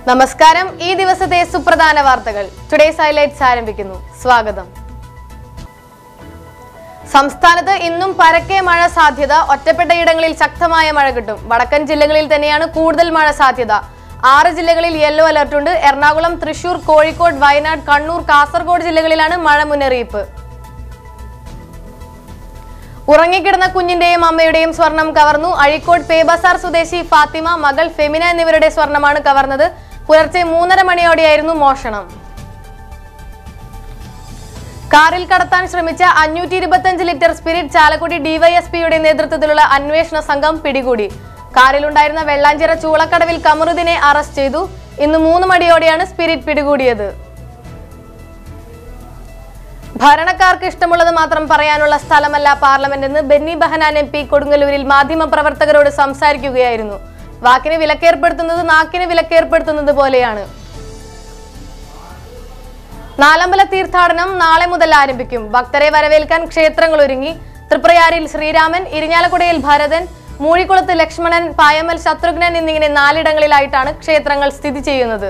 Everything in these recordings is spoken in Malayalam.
നമസ്കാരം ഈ ദിവസത്തെ സുപ്രധാന വാർത്തകൾ ടുഡേസ് ഹൈലൈറ്റ്സ് ആരംഭിക്കുന്നു സ്വാഗതം സംസ്ഥാനത്ത് ഇന്നും പരക്കെ മഴ സാധ്യത ഒറ്റപ്പെട്ട ഇടങ്ങളിൽ ശക്തമായ മഴ കിട്ടും വടക്കൻ ജില്ലകളിൽ തന്നെയാണ് കൂടുതൽ മഴ സാധ്യത ആറ് ജില്ലകളിൽ യെല്ലോ അലർട്ട് ഉണ്ട് എറണാകുളം തൃശൂർ കോഴിക്കോട് വയനാട് കണ്ണൂർ കാസർഗോഡ് ജില്ലകളിലാണ് മഴ മുന്നറിയിപ്പ് ഉറങ്ങിക്കിടന്ന കുഞ്ഞിന്റെയും അമ്മയുടെയും സ്വർണം കവർന്നു അഴീക്കോട് പേബസാർ സ്വദേശി ഫാത്തിമ മകൾ ഫെമിന എന്നിവരുടെ സ്വർണമാണ് കവർന്നത് പുലർച്ചെ മൂന്നര മണിയോടെയായിരുന്നു മോഷണം കാറിൽ കടത്താൻ ശ്രമിച്ച അഞ്ഞൂറ്റി ഇരുപത്തിയഞ്ച് ലിറ്റർ സ്പിരിറ്റ് ചാലക്കുടി ഡിവൈഎസ്പിയുടെ നേതൃത്വത്തിലുള്ള അന്വേഷണ സംഘം പിടികൂടി കാറിലുണ്ടായിരുന്ന വെള്ളാഞ്ചിറ ചൂളക്കടവിൽ കമറുദ്ദിനെ അറസ്റ്റ് ചെയ്തു ഇന്ന് മൂന്ന് മണിയോടെയാണ് സ്പിരിറ്റ് പിടികൂടിയത് ഭരണക്കാർക്ക് ഇഷ്ടമുള്ളത് മാത്രം പറയാനുള്ള സ്ഥലമല്ല പാർലമെന്റ് എന്ന് ബെന്നി ബഹനാൻ എം പി കൊടുങ്ങല്ലൂരിൽ മാധ്യമപ്രവർത്തകരോട് സംസാരിക്കുകയായിരുന്നു വാക്കിന് വിലക്കേർപ്പെടുത്തുന്നത് നാക്കിന് വിലക്കേർപ്പെടുത്തുന്നത് പോലെയാണ് നാലമ്പല തീർത്ഥാടനം നാളെ മുതൽ ആരംഭിക്കും ഭക്തരെ വരവേൽക്കാൻ ക്ഷേത്രങ്ങൾ ഒരുങ്ങി തൃപ്രയാരിൽ ശ്രീരാമൻ ഇരിഞ്ഞാലക്കുടയിൽ ഭരതൻ മൂഴിക്കുളത്ത് ലക്ഷ്മണൻ പായമൽ ശത്രുഘ്നൻ എന്നിങ്ങനെ നാലിടങ്ങളിലായിട്ടാണ് ക്ഷേത്രങ്ങൾ സ്ഥിതി ചെയ്യുന്നത്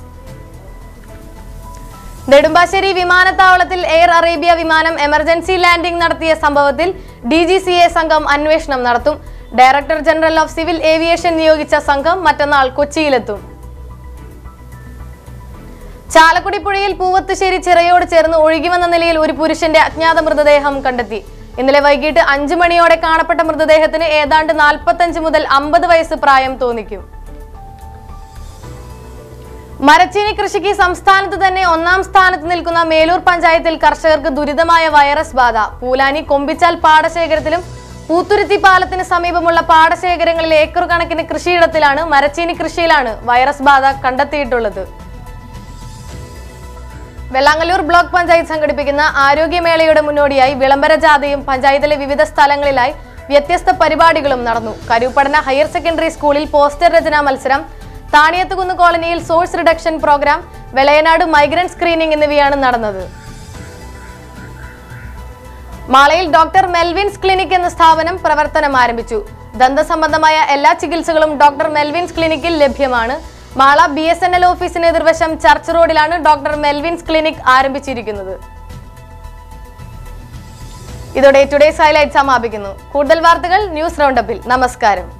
നെടുമ്പാശ്ശേരി വിമാനത്താവളത്തിൽ എയർ അറേബ്യ വിമാനം എമർജൻസി ലാൻഡിംഗ് നടത്തിയ സംഭവത്തിൽ ഡി ജി സി എ സംഘം അന്വേഷണം നടത്തും director general of civil aviation നിയോഗിച്ച സംഘം മറ്റന്നാൾ കൊച്ചിയിലെത്തും ചാലക്കുടി പുഴയിൽ പൂവത്തുശ്ശേരി ചിറയോട് ചേർന്ന് ഒഴുകി വന്ന നിലയിൽ ഒരു പുരുഷന്റെ അജ്ഞാത മൃതദേഹം കണ്ടെത്തി ഇന്നലെ വൈകിട്ട് അഞ്ചു മണിയോടെ കാണപ്പെട്ട മൃതദേഹത്തിന് ഏതാണ്ട് നാൽപ്പത്തഞ്ച് മുതൽ അമ്പത് വയസ്സ് പ്രായം തോന്നിക്കും മരച്ചീനി കൃഷിക്ക് സംസ്ഥാനത്ത് തന്നെ ഒന്നാം സ്ഥാനത്ത് നിൽക്കുന്ന മേലൂർ പഞ്ചായത്തിൽ കർഷകർക്ക് ദുരിതമായ വൈറസ് ബാധ പൂലാനി കൊമ്പിച്ചാൽ പാടശേഖരത്തിലും പൂത്തുരുത്തി പാലത്തിന് സമീപമുള്ള പാടശേഖരങ്ങളിലെ ഏക്കർ കണക്കിന് കൃഷിയിടത്തിലാണ് മരച്ചീനി കൃഷിയിലാണ് വൈറസ് ബാധ കണ്ടെത്തിയിട്ടുള്ളത് വെള്ളാങ്ങല്ലൂർ ബ്ലോക്ക് പഞ്ചായത്ത് സംഘടിപ്പിക്കുന്ന ആരോഗ്യമേളയുടെ മുന്നോടിയായി വിളംബര ജാഥയും പഞ്ചായത്തിലെ വിവിധ സ്ഥലങ്ങളിലായി വ്യത്യസ്ത പരിപാടികളും നടന്നു കരൂപ്പടന ഹയർ സെക്കൻഡറി സ്കൂളിൽ പോസ്റ്റർ രചനാ മത്സരം താണിയത്തുകുന്ന് കോളനിയിൽ source reduction programme Velayanad migrant screening എന്നിവയാണ് നടന്നത് മാളയിൽ ഡോക്ടർ മെൽവിൻസ് ക്ലിനിക് എന്ന സ്ഥാപനം പ്രവർത്തനം ആരംഭിച്ചു ദന്തസംബന്ധമായ എല്ലാ ചികിത്സകളും ഡോക്ടർ മെൽവിൻസ് ക്ലിനിക്കിൽ ലഭ്യമാണ് Mala B S N L ഓഫീസിന് എതിർവശം ചർച്ച് റോഡിലാണ് ഡോക്ടർ മെൽവിൻസ് ക്ലിനിക് ആരംഭിച്ചിരിക്കുന്നത് ഇതോടെ ടുഡേസ് ഹൈലൈറ്റ് സമാപിക്കുന്നു കൂടുതൽ വാർത്തകൾ ന്യൂസ് റൗണ്ടപ്പിൽ നമസ്കാരം